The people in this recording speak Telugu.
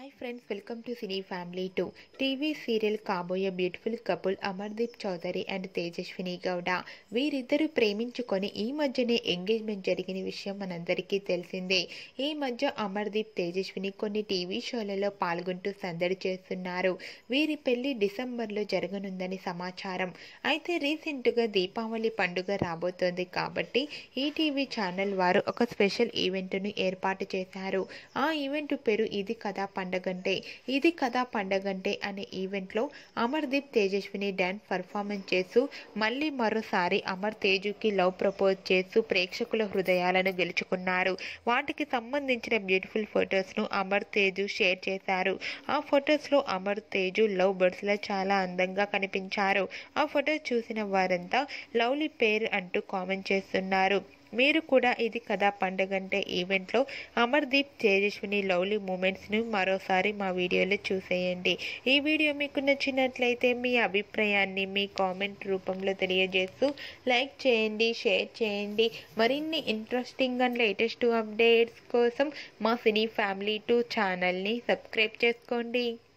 friends welcome to cine family two TV serial కాబోయే beautiful couple Amardeep Chowdary and Tejaswini Gowda వీరిద్దరూ ప్రేమించుకొని ఈ మధ్యనే ఎంగేజ్మెంట్ జరిగిన విషయం మనందరికీ తెలిసిందే ఈ మధ్య అమర్దీప్ తేజస్విని కొన్ని టీవీ షోలలో పాల్గొంటూ సందడి చేస్తున్నారు వీరి పెళ్లి డిసెంబర్లో జరగనుందని సమాచారం అయితే రీసెంట్గా దీపావళి పండుగ రాబోతోంది కాబట్టి ఈటీవీ ఛానల్ వారు ఒక స్పెషల్ ఈవెంట్ను ఏర్పాటు చేశారు ఆ ఈవెంట్ పేరు ఇది కథా పండగంటే ఇది కథా పండగంటే అనే ఈవెంట్లో అమర్దీప్ తేజస్విని డ్యాన్స్ పర్ఫార్మెన్స్ చేస్తూ మళ్ళీ మరోసారి అమర్ తేజుకి లవ్ ప్రపోజ్ చేస్తూ ప్రేక్షకుల హృదయాలను గెలుచుకున్నారు వాటికి సంబంధించిన బ్యూటిఫుల్ ఫొటోస్ను అమర్ తేజు షేర్ చేశారు ఆ ఫొటోస్లో అమర్ తేజు లవ్ బర్డ్స్లో చాలా అందంగా కనిపించారు ఆ ఫొటోస్ చూసిన వారంతా లవ్లీ పేర్ అంటూ కామెంట్ చేస్తున్నారు మీరు కూడా ఇది కథా పండగంటే ఈవెంట్లో అమర్దీప్ తేజస్విని లవ్లీ మూమెంట్స్ను మరోసారి మా వీడియోలో చూసేయండి ఈ వీడియో మీకు నచ్చినట్లయితే మీ అభిప్రాయాన్ని మీ కామెంట్ రూపంలో తెలియజేస్తూ లైక్ చేయండి షేర్ చేయండి మరిన్ని ఇంట్రెస్టింగ్ అండ్ లేటెస్ట్ అప్డేట్స్ కోసం మా సినీ ఫ్యామిలీ టూ ఛానల్ని సబ్స్క్రైబ్ చేసుకోండి